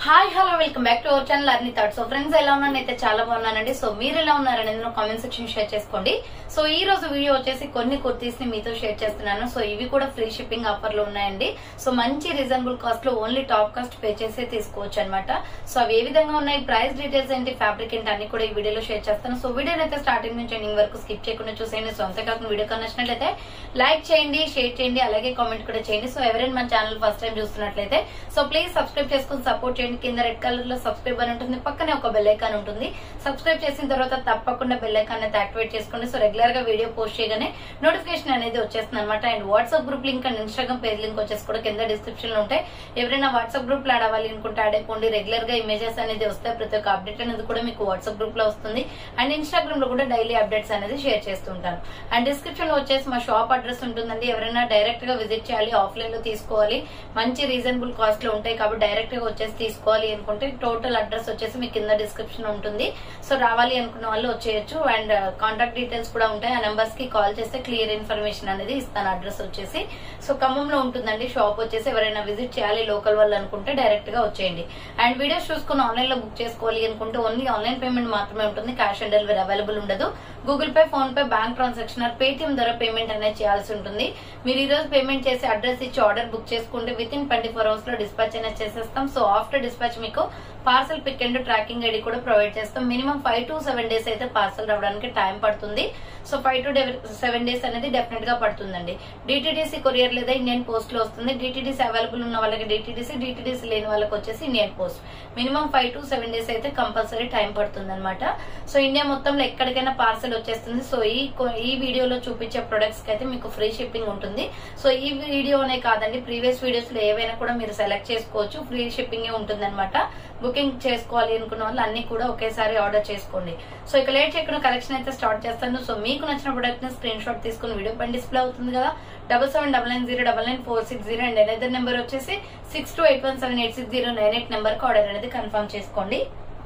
hi hello welcome back to our channel అర్ని థర్డ్ so friends ఎలా ఉన్నాను అయితే చాలా బాగున్నానండి సో మీరు ఎలా ఉన్నారనేది నా కామెంట్ సెక్షన్ షేర్ చేసుకోండి సో ఈ రోజు వీడియో వచ్చేసి కొన్ని కుర్తీస్ ని మీతో షేర్ చేస్తున్నాను సో ఇవి కూడా ఫ్రీ షిప్పింగ్ ఆఫర్ లో ఉన్నాయండి సో మంచి రీజనబుల్ కాస్ట్ లో ఓన్లీ టాప్ కాస్ట్ పే చేసి తీసుకోవచ్చు అనమాట సో అవి ఏ విధంగా ఉన్నాయి ప్రైస్ డీటెయిల్స్ ఏంటి ఫ్యాబ్రిక్ ఏంటి అన్ని కూడా ఈ వీడియోలో షేర్ చేస్తాను సో వీడియో అయితే స్టార్టింగ్ నుంచి ఎండింగ్ వరకు స్కిప్ చేయకుండా చూసేయండి సో అంతేకాకుండా వీడియో కన్నా నచ్చినట్లయితే లైక్ చేయండి షేర్ చేయండి అలాగే కామెంట్ కూడా చేయండి సో ఎవరైనా మన ఛానల్ ఫస్ట్ టైం చూస్తున్నట్లయితే సో ప్లీజ్ సబ్స్క్రైబ్ చేసుకుని సపోర్ట్ చేయండి కింద రెడ్ కలర్ లో సబ్స్క్రైబ్ అని ఉంటుంది పక్కనే ఒక బెల్ ఐకాన్ ఉంటుంది సబ్స్క్రైబ్ చేసిన తర్వాత తప్పకుండా బెల్ ఐకాన్ అయితే యాక్టివేట్ చేసుకోండి సో రెగ్యులర్ గా వీడియో పోస్ట్ చేయగానే నోటిఫికేషన్ అనేది వచ్చేస్తుంది అనమాట and WhatsApp group link and Instagram page link వచ్చేసి కూడా కింద డిస్క్రిప్షన్ లో ఉంటాయి ఎవరైనా వాట్సాప్ గ్రూప్ లో యాడ్ అవ్వాలి అనుకుంటే యాడ్ అయిపోండి రెగ్యులర్ గా ఇమేజెస్ అనేది వస్తాయి ప్రతి ఒక్క అప్డేట్ అనేది కూడా మీకు వాట్సాప్ గ్రూప్ లో వస్తుంది అండ్ ఇన్స్టాగ్రామ్ లో కూడా డైలీ అప్డేట్స్ అనేది షేర్ చేస్తుంటాను అండ్ డిస్క్రిప్షన్ లో వచ్చేసి మా షాప్ అడ్రస్ ఉంటుందండి ఎవరైనా డైరెక్ట్ గా విజిట్ చేయాలి ఆఫ్లైన్ లో తీసుకోవాలి మంచి రీజనబుల్ కాస్ట్ లో ఉంటాయి కాబట్టి డైరెక్ట్ గా వచ్చేసి తీసుకోవాలి అనుకుంటే టోటల్ అడ్రస్ వచ్చేసి మీ కింద డిస్క్రిప్షన్ ఉంటుంది సో రావాలి అనుకున్న వాళ్ళు వచ్చేయచ్చు అండ్ కాంటాక్ట్ డీటెయిల్స్ కూడా ఉంటాయి ఆ నెంబర్స్ కి కాల్ చేస్తే క్లియర్ ఇన్ఫర్మేషన్ అనేది ఇస్తాను అడ్రస్ వచ్చేసి సో ఖమ్మంలో ఉంటుందండి షాప్ వచ్చేసి ఎవరైనా విజిట్ చేయాలి లోకల్ వాళ్ళు అనుకుంటే డైరెక్ట్ గా వచ్చేయండి అండ్ వీడియోస్ చూసుకుని ఆన్లైన్ లో బుక్ చేసుకోవాలి అనుకుంటే ఓన్లీ ఆన్లైన్ పేమెంట్ మాత్రమే ఉంటుంది క్యాష్ ఆన్ డెలివరీ అవైలబుల్ ఉండదు Google Pay PhonePe bank transaction Paytm ద్వారా పేమెంట్ అనేది చేయాల్సి ఉంటుంది మీరు ఈ రోజు పేమెంట్ చేసి అడ్రస్ ఇచ్చి ఆర్డర్ బుక్ చేసుకుంటే within twenty four hours లో డిస్పాచ్ అనేది చేసేస్తాం సో ఆఫ్టర్ డిస్పాచ్ మీకు parcel pick and tracking ID కూడా ప్రొవైడ్ చేస్తాం minimum five to seven days అయితే పార్సల్ రావడానికి టైం పడుతుంది so five to seven days అనేది డెఫినెట్ గా పడుతుందండి డిటిడిసి కొరియర్ లేదా ఇండియన్ పోస్ట్ లో వస్తుంది డిటిడిసి అవైలబుల్ ఉన్న వాళ్ళకి డిటిడిసి డిటిడిసి లేని వాళ్ళకి వచ్చేసి Indian post minimum five to seven days అయితే కంపల్సరీ టైం పడుతుంది అనమాట సో ఇండియా మొత్తంలో ఎక్కడికైనా పార్సల్ వచ్చేస్తుంది సో ఈ కొ- ఈ వీడియోలో చూపించే ప్రొడక్ట్స్ కి అయితే మీకు ఫ్రీ షిప్పింగ్ ఉంటుంది సో ఈ వీడియోనే కాదండి ప్రీవియస్ వీడియోస్ లో ఏవైనా కూడా మీరు సెలెక్ట్ చేసుకోవచ్చు ఫ్రీ షిప్పింగ్ ఉంటుంది అనమాట బుకింగ్ చేసుకోవాలి అనుకున్న వాళ్ళు అన్ని కూడా ఒకేసారి ఆర్డర్ చేసుకోండి సో ఇక లేట్ చేయకుండా కలెక్షన్ అయితే స్టార్ట్ చేస్తాను సో మీకు నచ్చిన ప్రొడక్ట్ ని స్క్రీన్ షాట్ తీసుకుని వీడియో పైన డిస్ప్లే అవుతుంది కదా double seven double nine zero double nine four six zero and another number వచ్చేసి six two eight one seven eight six zero nine eight number కి ఆర్డర్ అనేది కన్ఫర్మ్ చేసుకోండి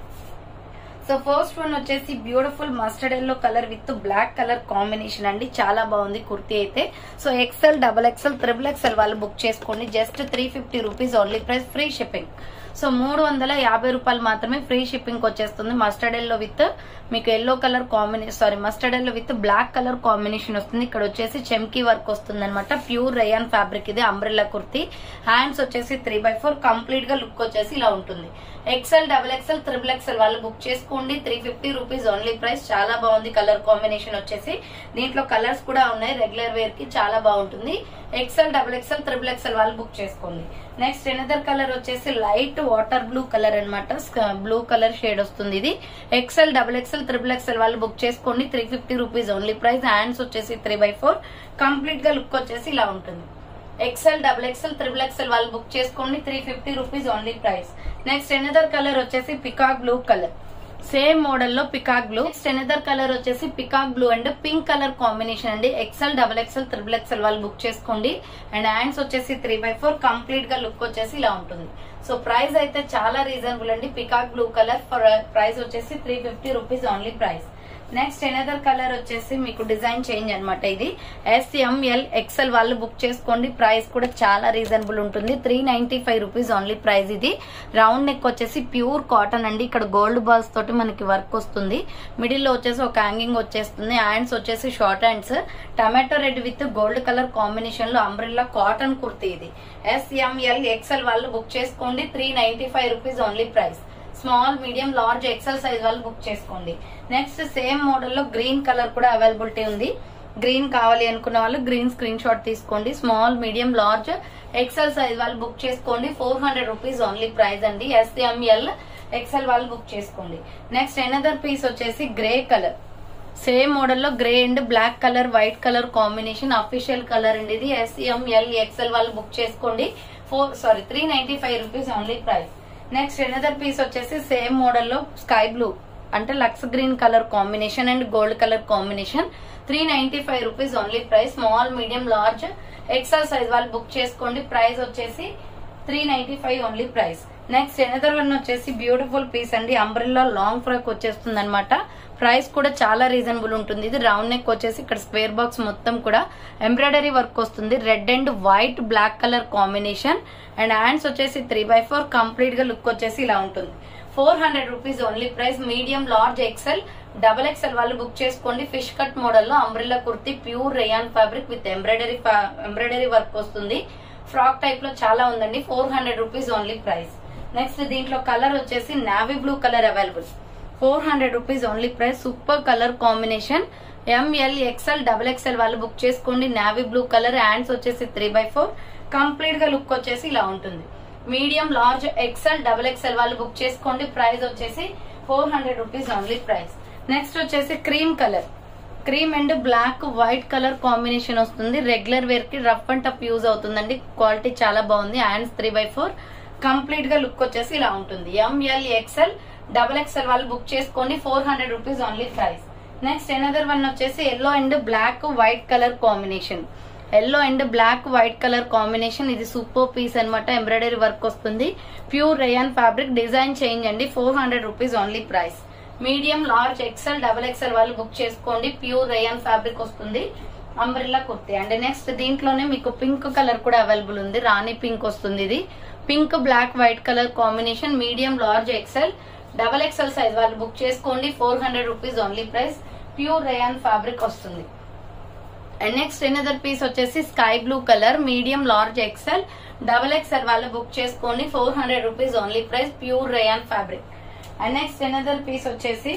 so first one వచ్చేసి beautiful mustard yellow colour with black colour combination అండి చాలా బాగుంది కుర్తీ అయితే so XL double XL triple XL వాళ్ళు బుక్ చేసుకోండి just three fifty rupees only price free shipping so మూడు వందల యాభై రూపాయలు మాత్రమే ఫ్రీ షిప్పింగ్ వచ్చేస్తుంది మస్టర్డ్ ఎల్లో విత్ మీకు yellow colour combination sorry mustard yellow with black colour combination వస్తుంది ఇక్కడ వచ్చేసి చెమ్కీ వర్క్ వస్తుంది అనమాట ప్యూర్ రయాన్ ఫ్యాబ్రిక్ ఇది అంబ్రెల్లా కుర్తీ హ్యాండ్స్ వచ్చేసి త్రీ బై ఫోర్ కంప్లీట్ గా లుక్ వచ్చేసి ఇలా ఉంటుంది XL double XL triple XL వాళ్ళు బుక్ చేసుకోండి three fifty rupees only price చాలా బాగుంది కలర్ కాంబినేషన్ వచ్చేసి దీంట్లో కలర్స్ కూడా ఉన్నాయి రెగ్యులర్ వేర్ కి చాలా బాగుంటుంది XL double XL triple XL వాళ్ళు బుక్ చేసుకోండి నెక్స్ట్ ఎనదర్ కలర్ వచ్చేసి లైట్ వాటర్ బ్లూ కలర్ అనమాట బ్లూ కలర్ షేడ్ వస్తుంది ఇది XL double XL triple XL వాళ్ళు బుక్ చేసుకోండి three fifty rupees only price hands వచ్చేసి త్రీ బై ఫోర్ కంప్లీట్ గా లుక్ వచ్చేసి ఇలా ఉంటుంది XL double XL triple XL వాళ్ళు బుక్ చేసుకోండి three fifty rupees only price next another colour వచ్చేసి peacock blue colour same model లో peacock blue next another colour వచ్చేసి peacock blue and pink colour combination అండి XL double XL triple XL వాళ్ళు book చేసుకోండి and hands వచ్చేసి three by four complete గా look వచ్చేసి ఇలా ఉంటుంది సో ప్రైస్ అయితే చాలా రీజనబుల్ అండి పికాక్ బ్లూ కలర్ ప్రైస్ వచ్చేసి three fifty rupees only price next another colour వచ్చేసి మీకు డిజైన్ చేంజ్ అన్నమాట ఇది ఎస్ఎంఎల్ ఎక్సెల్ వాళ్ళు బుక్ చేసుకోండి ప్రైస్ కూడా చాలా రీజనబుల్ ఉంటుంది three ninety five rupees only price ఇది రౌండ్ నెక్ వచ్చేసి ప్యూర్ కాటన్ అండి ఇక్కడ గోల్డ్ బాల్స్ తోటి మనకి వర్క్ వస్తుంది మిడిల్ లో వచ్చేసి ఒక హ్యాంగింగ్ వచ్చేస్తుంది హ్యాండ్స్ వచ్చేసి short hands tomato red with gold colour combination లో అంబ్రెల్లా కాటన్ కుర్తీ ఇది ఎస్ఎంఎల్ ఎక్సెల్ వాళ్ళు బుక్ చేసుకోండి three ninety five rupees only price small medium large XL size వాళ్ళు బుక్ చేసుకోండి నెక్స్ట్ సేమ్ మోడల్ లో గ్రీన్ కలర్ కూడా availability ఉంది green కావాలి అనుకున్న వాళ్ళు గ్రీన్ స్క్రీన్ షాట్ తీసుకోండి small medium large XL size వాళ్ళు బుక్ చేసుకోండి four hundred rupees only price అండి ఎస్ఎంఎల్ ఎక్సెల్ వాళ్ళు బుక్ చేసుకోండి నెక్స్ట్ ఎనదర్ పీస్ వచ్చేసి గ్రే కలర్ సేమ్ మోడల్ లో grey and black colour white colour combination official colour అండి ఇది ఎస్ఎంఎల్ ఎక్సెల్ వాళ్ళు బుక్ చేసుకోండి four sorry three ninety five rupees only price next another piece వచ్చేసి same model లో sky blue అంటే లక్స్ green colour combination and gold colour combination three ninety five rupees only price small medium large XL size వాళ్ళు book చేసుకోండి price వచ్చేసి three ninety five only price next another one వచ్చేసి beautiful piece అండి umbrella long frock వచ్చేస్తుంది అనమాట price కూడా చాలా reasonable ఉంటుంది ఇది రౌండ్ నెక్ వచ్చేసి ఇక్కడ స్క్వేర్ బాక్స్ మొత్తం కూడా ఎంబ్రాయిడరీ వర్క్ వస్తుంది red and white black colour combination and hands వచ్చేసి త్రీ బై ఫోర్ కంప్లీట్ గా లుక్ వచ్చేసి ఇలా ఉంటుంది four hundred rupees only price medium large XL double XL వాళ్ళు బుక్ చేసుకోండి ఫిష్ కట్ మోడల్ లో umbrella kurti pure rayon fabric with embroidery embroidery work వస్తుంది frock type లో చాలా ఉందండి four hundred rupees only price next దీంట్లో కలర్ వచ్చేసి navy blue colour available four hundred rupees only price super colour combination ML XL double XL వాళ్ళు book చేసుకోండి navy blue colour hands వచ్చేసి three by four complete గా look వచ్చేసి ఇలా ఉంటుంది medium large XL double XL వాళ్ళు book చేసుకోండి price వచ్చేసి four hundred rupees only price next వచ్చేసి cream colour cream and black white colour combination వస్తుంది రెగ్యులర్ వేర్ కి రఫ్ అండ్ టఫ్ యూజ్ అవుతుందండి క్వాలిటీ చాలా బాగుంది hands three by four complete గా లుక్ వచ్చేసి ఇలా ఉంటుంది ఎంఎల్ ఎక్స్ఎల్ డబల్ ఎక్స్ఎల్ వాళ్ళు బుక్ చేసుకోండి four hundred rupees only price next another one వచ్చేసి yellow and black white colour combination yellow and black white colour combination ఇది super piece అన్నమాట embroidery work వస్తుంది pure rayon fabric design change అండి four hundred rupees only price medium large XL double XL వాళ్ళు book చేసుకోండి pure rayon fabric వస్తుంది umbrella kurti and next దీంట్లోనే మీకు pink colour కూడా అవైలబుల్ ఉంది రాణి పింక్ వస్తుంది ఇది pink black white colour combination medium large XL double XL size వాళ్ళు బుక్ చేసుకోండి four hundred rupees only price pure rayon fabric వస్తుంది అండ్ నెక్స్ట్ ఎనదర్ పీస్ వచ్చేసి sky blue colour medium large XL double XL వాళ్ళు book చేసుకోండి four hundred rupees only price pure rayon fabric and next another piece వచ్చేసి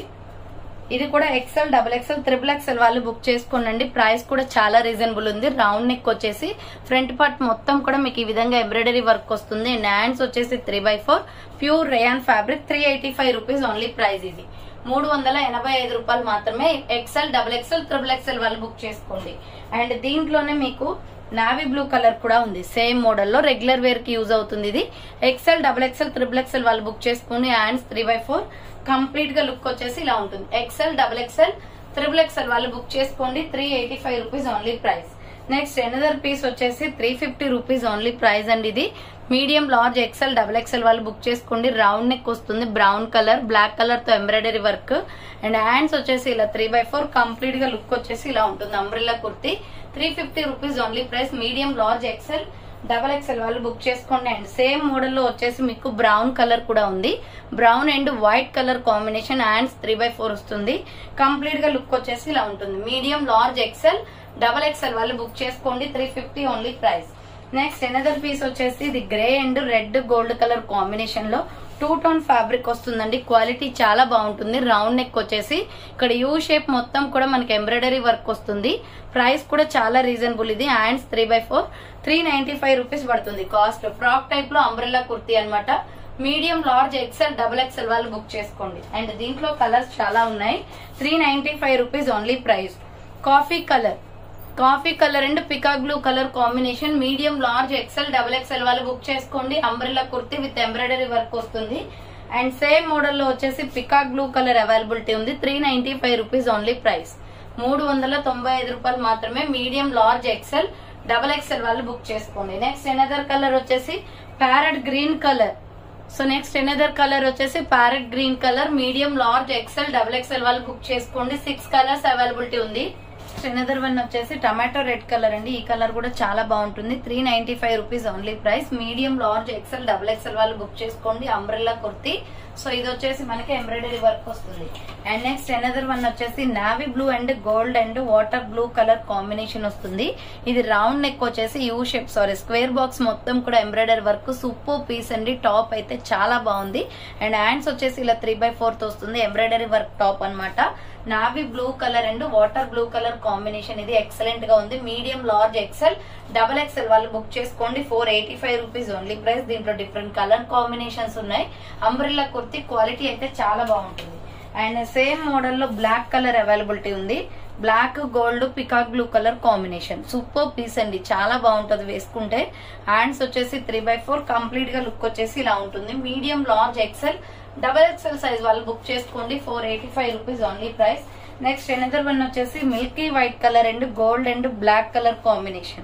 ఇది కూడా XL double XL triple XL వాళ్ళు book చేసుకోండి price కూడా చాలా రీజనబుల్ ఉంది రౌండ్ నెక్ వచ్చేసి ఫ్రంట్ పార్ట్ మొత్తం కూడా మీకు ఈ విధంగా ఎంబ్రాయిడరీ వర్క్ వస్తుంది అండ్ హ్యాండ్స్ వచ్చేసి three by four pure rayon fabric three eighty five rupees only price ఇది మూడు వందల ఎనభై ఐదు రూపాయలు మాత్రమే XL double XL triple XL వాళ్ళు బుక్ చేసుకోండి అండ్ దీంట్లోనే మీకు నావీ బ్లూ కలర్ కూడా ఉంది సేమ్ మోడల్లో రెగ్యులర్ వేర్ కి యూజ్ అవుతుంది ఇది XL double XL triple XL వాళ్ళు బుక్ చేసుకోండి hands three by four complete గా లుక్ వచ్చేసి ఇలా ఉంటుంది XL double XL triple XL వాళ్ళు బుక్ చేసుకోండి three eighty five rupees only price next another piece వచ్చేసి three fifty rupees only price అండి ఇది medium large XL double XL వాళ్ళు బుక్ చేసుకోండి రౌండ్ నెక్ వస్తుంది బ్రౌన్ కలర్ బ్లాక్ కలర్ తో embroidery work and hands వచ్చేసి ఇలా త్రీ బై ఫోర్ కంప్లీట్ గా లుక్ వచ్చేసి ఇలా ఉంటుంది umbrella kurti three fifty rupees only price medium large XL double XL వాళ్ళు బుక్ చేసుకోండి అండ్ సేమ్ మోడల్ లో వచ్చేసి మీకు బ్రౌన్ కలర్ కూడా ఉంది brown and white colour combination hands three by four వస్తుంది కంప్లీట్ గా లుక్ వచ్చేసి ఇలా ఉంటుంది medium large XL double XL వాళ్ళు బుక్ చేసుకోండి three fifty only price next another piece వచ్చేసి ఇది grey and red gold colour combination లో టూ టోన్ ఫ్యాబ్రిక్ వస్తుందండి క్వాలిటీ చాలా బాగుంటుంది రౌండ్ నెక్ వచ్చేసి ఇక్కడ యూ షేప్ మొత్తం కూడా మనకి ఎంబ్రాయిడరీ వర్క్ వస్తుంది ప్రైస్ కూడా చాలా రీజనబుల్ ఇది hands three by four three ninety five rupees పడుతుంది కాస్ట్ ఫ్రాక్ టైప్ లో అంబ్రెల్లా కుర్తీ అనమాట medium large XL double XL వాళ్ళు బుక్ చేసుకోండి అండ్ దీంట్లో కలర్స్ చాలా ఉన్నాయి three ninety five rupees only price coffee colour coffee colour and peacock blue colour combination medium large XL double XL వాళ్ళు book చేసుకోండి umbrella kurti with embroidery work వస్తుంది and same model లో వచ్చేసి peacock blue colour availability ఉంది three ninety five rupees only price మూడు వందల తొంభై ఐదు రూపాయలు మాత్రమే medium large XL double XL వాళ్ళు బుక్ చేసుకోండి నెక్స్ట్ ఎనదర్ కలర్ వచ్చేసి parrot green colour so next another colour వచ్చేసి parrot green colour medium large XL double XL వాళ్ళు బుక్ చేసుకోండి సిక్స్ కలర్స్ అవైలబిలిటీ ఉంది ఎనదర్ వన్ వచ్చేసి టమాటో రెడ్ కలర్ అండి ఈ కలర్ కూడా చాలా బాగుంటుంది three ninety five rupees only price medium large XL double XL వాళ్ళు బుక్ చేసుకోండి అంబ్రెల్లా కుర్తి సో ఇది వచ్చేసి మనకి ఎంబ్రాయిడరీ వర్క్ వస్తుంది అండ్ నెక్స్ట్ ఎనదర్ వన్ వచ్చేసి navy blue and gold and water blue colour combination వస్తుంది ఇది రౌండ్ నెక్ వచ్చేసి U shape sorry square box మొత్తం కూడా ఎంబ్రాయిడరీ వర్క్ సూపర్ పీస్ అండి టాప్ అయితే చాలా బాగుంది అండ్ హ్యాండ్స్ వచ్చేసి ఇలా త్రీ బై ఫోర్త్ వస్తుంది ఎంబ్రాయిడరీ వర్క్ టాప్ అన్నమాట navy blue colour and water blue colour combination ఇది ఎక్సలెంట్ గా ఉంది medium large XL double XL వాళ్ళు బుక్ చేసుకోండి four eighty five rupees only price దీంట్లో డిఫరెంట్ కలర్ కాంబినేషన్స్ ఉన్నాయి అంబ్రిల్లా కుర్తి క్వాలిటీ అయితే చాలా బాగుంటుంది అండ్ సేమ్ మోడల్ లో బ్లాక్ కలర్ అవైలబిలిటీ ఉంది black gold peacock blue colour combination super piece అండి చాలా బాగుంటది వేసుకుంటే హ్యాండ్స్ వచ్చేసి త్రీ బై ఫోర్ కంప్లీట్ గా లుక్ వచ్చేసి ఇలా ఉంటుంది medium large XL double XL size వాళ్ళు బుక్ చేసుకోండి four eighty five rupees only price next another one వచ్చేసి milky white colour and gold and black colour combination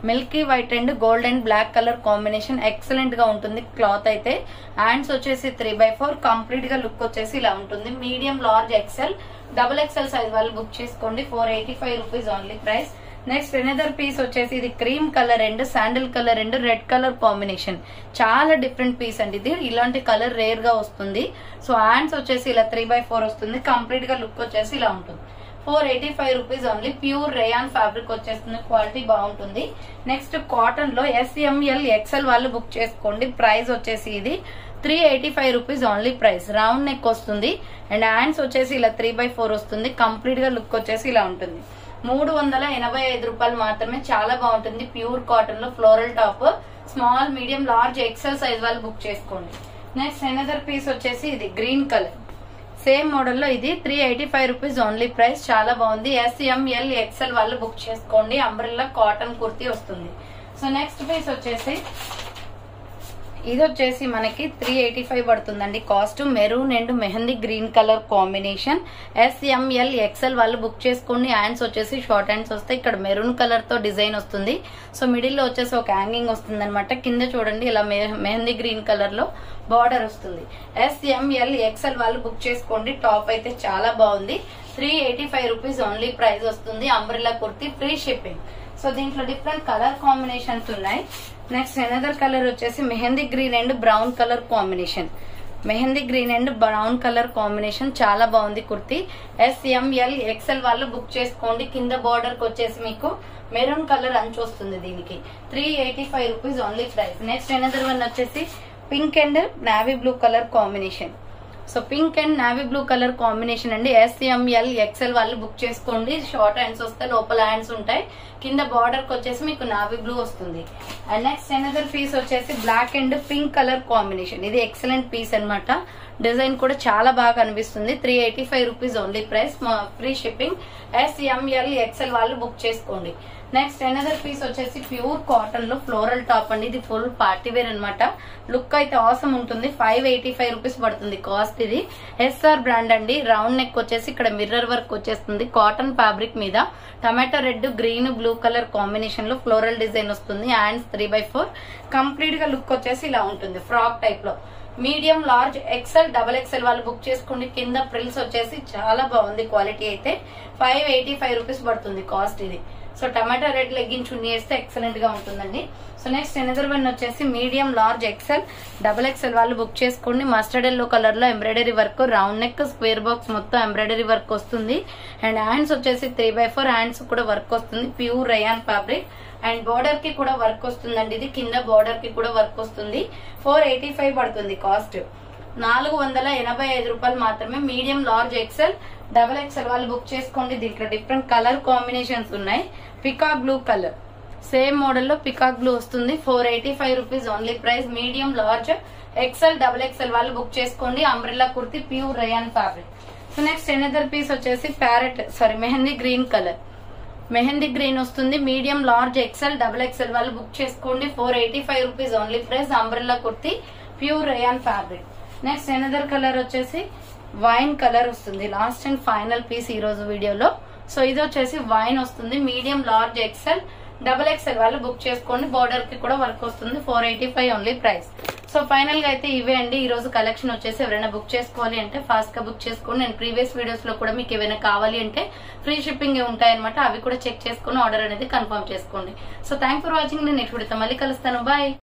milky white and gold and black colour combination excellent గా ఉంటుంది cloth అయితే hands వచ్చేసి three by four complete గా look వచ్చేసి ఇలా ఉంటుంది medium large XL double XL size వాళ్ళు book చేసుకోండి four eighty five rupees only price next another piece వచ్చేసి ఇది cream colour and sandal colour and red colour combination చాలా డిఫరెంట్ పీస్ అండి ఇది ఇలాంటి కలర్ రేర్ గా వస్తుంది సో హ్యాండ్స్ వచ్చేసి ఇలా త్రీ బై ఫోర్ వస్తుంది కంప్లీట్ గా లుక్ వచ్చేసి ఇలా ఉంటుంది four eighty five rupees only pure rayon fabric వచ్చేస్తుంది క్వాలిటీ బాగుంటుంది నెక్స్ట్ కాటన్ లో ఎస్ఎంఎల్ ఎక్సెల్ వాళ్ళు బుక్ చేసుకోండి ప్రైస్ వచ్చేసి ఇది three eighty five rupees only price round neck వస్తుంది అండ్ హ్యాండ్స్ వచ్చేసి ఇలా త్రీ బై ఫోర్ వస్తుంది కంప్లీట్ గా లుక్ వచ్చేసి ఇలా ఉంటుంది మూడు వందల ఎనభై ఐదు రూపాయలు మాత్రమే చాలా బాగుంటుంది ప్యూర్ కాటన్ లో floral top small medium large XL size వాళ్ళు బుక్ చేసుకోండి నెక్స్ట్ ఎనదర్ పీస్ వచ్చేసి ఇది గ్రీన్ కలర్ సేమ్ మోడల్లో ఇది three eighty five rupees only price చాలా బాగుంది ఎస్ఎంఎల్ ఎక్సెల్ వాళ్ళు బుక్ చేసుకోండి అంబ్రెల్లా కాటన్ కుర్తీ వస్తుంది సో నెక్స్ట్ పీస్ వచ్చేసి ఇది వచ్చేసి మనకి త్రీ ఎయిటీ ఫైవ్ పడుతుందండి cost maroon and mehndi green colour combination SML XL వాళ్ళు బుక్ చేసుకోండి హ్యాండ్స్ వచ్చేసి షార్ట్ హ్యాండ్స్ వస్తాయి ఇక్కడ మెరూన్ కలర్ తో డిజైన్ వస్తుంది సో మిడిల్ లో వచ్చేసి ఒక హ్యాంగింగ్ వస్తుంది అనమాట కింద చూడండి ఇలా మె- మెహందీ గ్రీన్ కలర్ లో బార్డర్ వస్తుంది ఎస్ఎంఎల్ ఎక్సెల్ వాళ్ళు బుక్ చేసుకోండి టాప్ అయితే చాలా బాగుంది three eighty five rupees only price వస్తుంది umbrella kurti free shipping so దీంట్లో డిఫరెంట్ కలర్ కాంబినేషన్స్ ఉన్నాయి నెక్స్ట్ ఎనదర్ కలర్ వచ్చేసి mehndi green and brown colour combination mehndi green and brown colour combination చాలా బాగుంది కుర్తీ ఎస్ఎంఎల్ ఎక్సెల్ వాళ్ళు బుక్ చేసుకోండి కింద బార్డర్ కి వచ్చేసి మీకు మెరూన్ కలర్ అంచు వస్తుంది దీనికి three eighty five rupees only price next another one వచ్చేసి pink and navy blue colour combination so pink and navy blue colour combination అండి ఎస్ఎంఎల్ ఎక్సెల్ వాళ్ళు బుక్ చేసుకోండి షార్ట్ హ్యాండ్స్ వస్తే లోపల హ్యాండ్స్ ఉంటాయి కింద బార్డర్ కి వచ్చేసి మీకు నావీ బ్లూ వస్తుంది అండ్ నెక్స్ట్ ఎనదర్ పీస్ వచ్చేసి black and pink colour combination ఇది ఎక్సలెంట్ పీస్ అన్నమాట డిజైన్ కూడా చాలా బాగా కనిపిస్తుంది three eighty five rupees only price free shipping SML XL వాళ్ళు బుక్ చేసుకోండి నెక్స్ట్ ఎనదర్ పీస్ వచ్చేసి ప్యూర్ కాటన్ లో ఫ్లోరల్ టాప్ అండి ఇది ఫుల్ పార్టీ వేర్ అనమాట లుక్ అయితే అవసరం ఉంటుంది ఫైవ్ ఎయిటీ ఫైవ్ రూపీస్ పడుతుంది కాస్ట్ ఇది ఎస్ఆర్ బ్రాండ్ అండి రౌండ్ నెక్ వచ్చేసి ఇక్కడ మిర్రర్ వర్క్ వచ్చేస్తుంది కాటన్ ఫ్యాబ్రిక్ మీద tomato red green blue colour combination లో ఫ్లోరల్ డిజైన్ వస్తుంది hands three by four complete గా లుక్ వచ్చేసి ఇలా ఉంటుంది ఫ్రాక్ టైప్ లో medium large XL double XL వాళ్ళు బుక్ చేసుకోండి కింద ప్రిల్స్ వచ్చేసి చాలా బాగుంది క్వాలిటీ అయితే ఫైవ్ ఎయిటీ ఫైవ్ రూపీస్ పడుతుంది కాస్ట్ ఇది so tomato red legging chunni వేస్తే ఎక్సలెంట్ గా ఉంటుందండి సో నెక్స్ట్ ఎనదర్ వన్ వచ్చేసి medium large XL double XL వాళ్ళు బుక్ చేసుకోండి మస్టర్డ్ ఎల్లో కలర్ లో embroidery work round neck square box మొత్తం ఎంబ్రాయిడరీ వర్క్ వస్తుంది అండ్ హ్యాండ్స్ వచ్చేసి త్రీ బై ఫోర్ హ్యాండ్స్ కూడా వర్క్ వస్తుంది pure rayon fabric and border కి కూడా వర్క్ వస్తుందండి ఇది కింద బోర్డర్ కి కూడా వర్క్ వస్తుంది ఫోర్ ఎయిటీ ఫైవ్ పడుతుంది కాస్ట్ నాలుగు వందల ఎనభై ఐదు రూపాయలు మాత్రమే medium large XL double XL వాళ్ళు బుక్ చేసుకోండి దీంట్లో డిఫరెంట్ కలర్ కాంబినేషన్స్ ఉన్నాయి peacock blue colour same model లో పికాక్ బ్లూ వస్తుంది four eighty five rupees only price medium large XL double XL వాళ్ళు బుక్ చేసుకోండి umbrella kurti pure rayon fabric so next another piece వచ్చేసి parrot sorry mehndi green colour mehndi green వస్తుంది medium large XL double XL వాళ్ళు book చేసుకోండి four eighty five rupees only price umbrella kurti pure rayon fabric next another colour వచ్చేసి wine colour వస్తుంది last and final piece ఈ రోజు వీడియోలో so ఇది వచ్చేసి వైన్ వస్తుంది medium large XL double XL వాళ్ళు బుక్ చేసుకోండి బోర్డర్ కి కూడా వర్క్ వస్తుంది four eighty five only price so final గా అయితే ఇవే అండి ఈ రోజు కలెక్షన్ వచ్చేసి ఎవరైనా బుక్ చేసుకోవాలి అంటే ఫాస్ట్ గా బుక్ చేసుకోండి నేను ప్రీవియస్ వీడియోస్ లో కూడా మీకు ఏమైనా కావాలి అంటే ఫ్రీ షిప్పింగ్ ఉంటాయన్నమాట అవి కూడా చెక్ చేసుకుని ఆర్డర్ అనేది కన్ఫర్మ్ చేసుకోండి సో థ్యాంక్ ఫర్ వాచింగ్ నేను నెక్స్ట్ వీడియోతో మళ్ళీ కలుస్తాను బాయ్